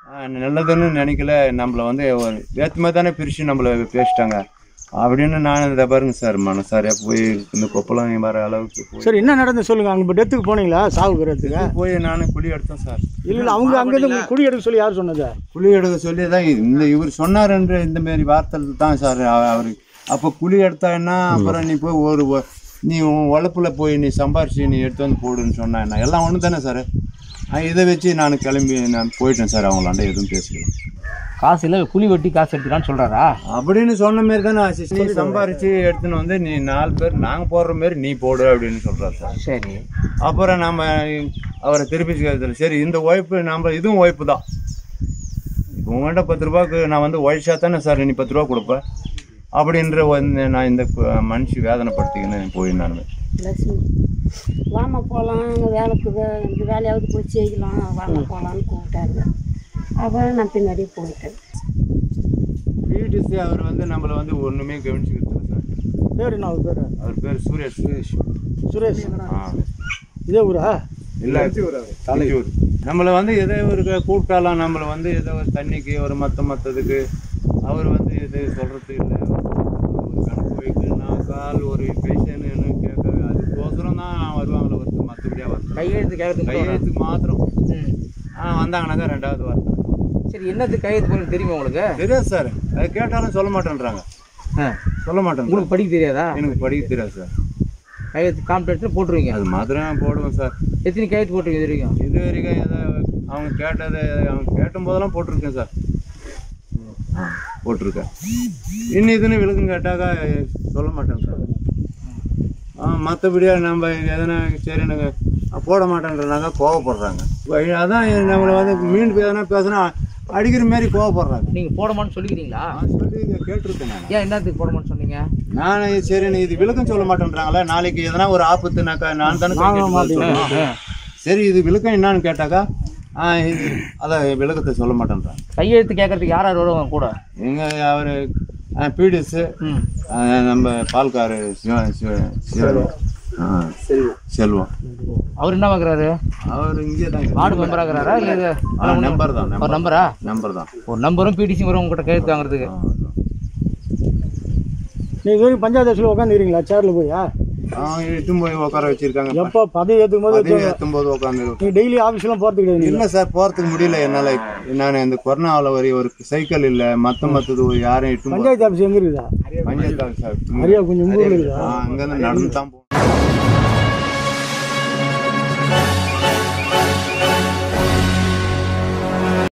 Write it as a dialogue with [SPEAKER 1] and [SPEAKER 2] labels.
[SPEAKER 1] ஆஹ் நல்லதுன்னு நினைக்கல நம்மள வந்து ஒரு வேத்துமா தானே பிரித்து நம்மள பேசிட்டாங்க அப்படின்னு நான் இதை பாருங்க சார் மனசாரியா போய் இந்த கொப்பளம் வர அளவுக்கு போய்
[SPEAKER 2] சரி என்ன நடந்து சொல்லுங்க அங்கே இப்போ டெத்துக்கு போனீங்களா சாவுக்கு இடத்துக்கு
[SPEAKER 1] போய் நான் குழி எடுத்தேன் சார்
[SPEAKER 2] இல்லை இல்லை அவங்க அங்கேருந்து குடி எடுக்க சொல்லி யார் சொன்னது
[SPEAKER 1] குழி எடுக்க சொல்லி தான் இந்த இவர் சொன்னாருன்ற இந்த மாதிரி வார்த்தை தான் சார் அவர் அப்போ குழி எடுத்தா என்ன அப்புறம் நீ போய் ஒரு ஒ- நீ உன் உழப்புல போய் நீ சம்பாரிச்சு நீ எடுத்து வந்து போடுன்னு சொன்னா என்ன எல்லாம் ஒன்று தானே சார் இதை வச்சு நான் கிளம்பி நான் போயிட்டேன் சார் அவங்களாண்ட எதுவும் பேசல
[SPEAKER 3] காசு இல்லை குழி வெட்டி காசு எடுத்துக்கான்னு சொல்கிறாரா
[SPEAKER 1] அப்படின்னு சொன்ன மாதிரி தானே ஆச்சு நீ சம்பாரிச்சு எடுத்துன்னு வந்து நீ நாலு பேர் நாங்கள் போடுற மாதிரி நீ போடு அப்படின்னு சொல்கிறார் சார்
[SPEAKER 3] சரி
[SPEAKER 1] அப்புறம் நம்ம அவரை திருப்பி கேட்கல சரி இந்த உழைப்பு நம்ம இதுவும் உழைப்பு தான் இப்போ உங்கள்கிட்ட பத்து ரூபாய்க்கு நான் வந்து உழைச்சா தானே சார் நீ பத்து ரூபா கொடுப்பேன் அப்படின்ற வந்து நான் இந்த கு- மனுஷி வேதனைப்படுத்திக்கின்னு போய் நான்
[SPEAKER 4] லட்சுமி வாமா போகலாம் அங்கே வேலைக்கு வே- இந்த வேலையாவது போய் செய்யலாம் வாமா போகலான்னு கூப்பிட்டாரு அப்புறம் நான் பின்னாடியே போயிட்டேன்
[SPEAKER 1] பிடிசி அவர் வந்து நம்மளை வந்து ஒன்றுமே கவனிச்சுக்கிறது சார்
[SPEAKER 2] பேர் என்ன அவர் பேர்
[SPEAKER 1] அவர் பேர் சுரேஷ் சுரேஷ்
[SPEAKER 2] சுரேஷ்
[SPEAKER 1] ஆ
[SPEAKER 2] இதே ஊரா
[SPEAKER 1] இல்லை தலையூர் நம்மளை வந்து எதோ ஒரு க- கூப்பிட்டாலாம் நம்மளை வந்து ஏதோ ஒரு தண்ணிக்கு ஒரு மற்ற மற்றதுக்கு அவர் வந்து இது சொல்கிறது இல்லை ஒரு கணக்கு வைக்கு நான் கால் ஒரு பேஷன்னு கேட்க அதுக்கோசரம் தான் வருவாங்களே ஒருத்தர் மற்றபடியாக வரல
[SPEAKER 3] கையெழுத்து கேட்கறதுக்கு
[SPEAKER 1] கையெழுத்துக்கு மாத்திரம்
[SPEAKER 3] ம்.
[SPEAKER 1] ஆ வந்தாங்கன்னாக்கா ரெண்டாவது வார்த்தை
[SPEAKER 3] சரி என்னது கையெழுத்து போட தெரியுமா உங்களுக்கு
[SPEAKER 1] தெரியாது சார் அது கேட்டாலும் சொல்ல மாட்டேன்றாங்க
[SPEAKER 3] ஆ.
[SPEAKER 1] சொல்ல மாட்டேன்
[SPEAKER 3] உங்களுக்கு படிக்க தெரியாதா
[SPEAKER 1] எனக்கு படிக்க தெரியாது சார்
[SPEAKER 3] கையெழுத்து காம்ப்ளீட் போட்டுருவீங்க
[SPEAKER 1] அது மாத்திரம் போடுவேன் சார்
[SPEAKER 3] எத்தனை கையெழுத்து போட்டுருவீங்க இது வரைக்கும்
[SPEAKER 1] இது வரைக்கும் எதை அவங்க கேட்டதை அவங்க கேட்டும் போதெல்லாம் போட்டிருக்கேன் சார் ஆ, போட்டிருக்கேன் இன்னும் இதுன்னு விளக்கம் கேட்டாக்கா சொல்ல மாட்டேன் சார் ஆ மற்றபடியாக நம்ம எதனா சரி எனக்கு போட மாட்டேன்றனாக்கா கோவப்படுறாங்க வழி- அதான் நம்மளை வந்து மீன் எதனா பேசினா அடிக்கிற மாதிரி கோவப்படுறாங்க
[SPEAKER 3] நீங்க போடமான்னு சொல்லிக்கிறீங்களா
[SPEAKER 1] நான் சொல்லி இதை கேட்டிருக்கேன் நான்
[SPEAKER 3] ஏன் என்னத்துக்கு போடமான்னு சொன்னீங்க
[SPEAKER 1] நான் சரி நீ இது விளக்கம் சொல்ல மாட்டேன்றாங்களே நாளைக்கு எதனா ஒரு ஆபத்துனாக்கா நான் தானே போய் கேட்டு பதில் சொல்லணும். சரி இது விளக்கம் என்னன்னு கேட்டாக்கா ஆ, இது அதான் விளக்கத்தை சொல்ல மாட்டேன்றாங்க
[SPEAKER 3] கையெழுத்து கேட்கறதுக்கு யார் யார் வருவாங்க கூட
[SPEAKER 1] எங்க அவர் பிடிஎஸ்
[SPEAKER 3] ம்
[SPEAKER 1] நம்ம பால்காரு சிவ சிவ சிவம் ஆ, செல்வம்
[SPEAKER 3] அவர் என்ன பார்க்குறாரு
[SPEAKER 1] அவர் இங்கே தான்
[SPEAKER 3] வார்டு மெம்பராக இருக்கிறாரா இல்லை இது
[SPEAKER 1] நம்பர் தான்
[SPEAKER 3] ஒரு நம்பரா
[SPEAKER 1] நம்பர் தான்
[SPEAKER 3] ஒரு நம்பரும் பிடிசி வரும் உங்ககிட்ட கையெழுத்து வாங்குறதுக்கு
[SPEAKER 2] நீ இது வரைக்கும் பஞ்சாயத்து ஆஃபீஸில் உட்காந்துக்கிறீங்களா சேரில் போயா
[SPEAKER 1] அவங்க இட்டும் போய் உட்கார வச்சிருக்காங்க
[SPEAKER 2] எப்போ பதவி ஏற்றுக்கும் போது
[SPEAKER 1] பதவி ஏற்றும் போது உட்காந்து
[SPEAKER 2] நீ டெய்லி ஆஃபீஸ்லாம் போகிறது கிடையாது நீ.
[SPEAKER 1] இல்லை சார் போகிறதுக்கு முடியல என்னால் நான் இந்த கொரோனாவில் வரி ஒரு சைக்கிள் இல்லை மற்ற மற்றது யாரும் இட்டும்
[SPEAKER 2] பஞ்சாயத்து ஆஃபீஸ் எங்கே இருக்குதா
[SPEAKER 1] பஞ்சாயத்து ஆஃபீஸ் சார்
[SPEAKER 2] நிறையா கொஞ்சம் உங்கள் ஊரில் இருக்குதா
[SPEAKER 1] அங்கேருந்து நடந்து தான் போகணும்